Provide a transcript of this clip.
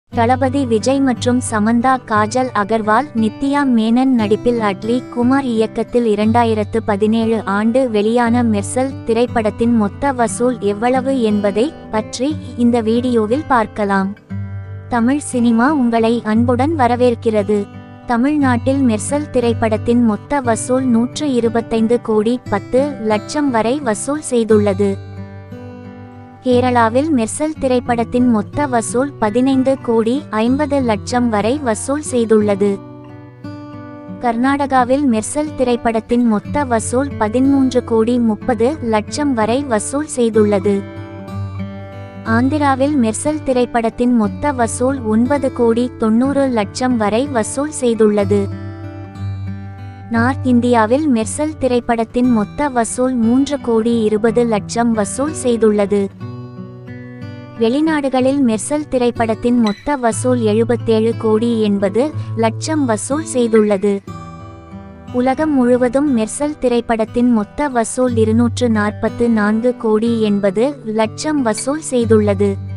தளபதி விஜய் மற்றும் சமந்தா காஜல் அகர்வால் நித்யா மேனன் நடிப்பில் அட்லி குமார் இயக்கத்தில் இரண்டாயிரத்து பதினேழு ஆண்டு வெளியான மெர்சல் திரைப்படத்தின் மொத்த வசூல் எவ்வளவு என்பதை பற்றி இந்த வீடியோவில் பார்க்கலாம் தமிழ் சினிமா உங்களை அன்புடன் வரவேற்கிறது தமிழ்நாட்டில் மெர்சல் திரைப்படத்தின் மொத்த வசூல் நூற்று இருபத்தைந்து கோடி பத்து லட்சம் வரை வசூல் செய்துள்ளது கேரளாவில் மெர்சல் திரைப்படத்தின் மொத்த வசூல் பதினைந்து கோடி ஐம்பது லட்சம் வரை வசூல் செய்துள்ளது கர்நாடகாவில் மெர்சல் திரைப்படத்தின் மொத்த வசூல் பதிமூன்று கோடி முப்பது லட்சம் வரை வசூல் செய்துள்ளது ஆந்திராவில் மெர்சல் திரைப்படத்தின் மொத்த வசூல் ஒன்பது கோடி தொண்ணூறு லட்சம் வரை வசூல் செய்துள்ளது நார்த் இந்தியாவில் மெர்சல் திரைப்படத்தின் மொத்த வசூல் மூன்று கோடி இருபது லட்சம் வசூல் செய்துள்ளது வெளிநாடுகளில் மெர்சல் திரைப்படத்தின் மொத்த வசூல் எழுபத்தேழு கோடி எண்பது லட்சம் வசூல் செய்துள்ளது உலகம் முழுவதும் மெர்சல் திரைப்படத்தின் மொத்த வசூல் இருநூற்று நாற்பத்து நான்கு கோடி எண்பது லட்சம் வசூல் செய்துள்ளது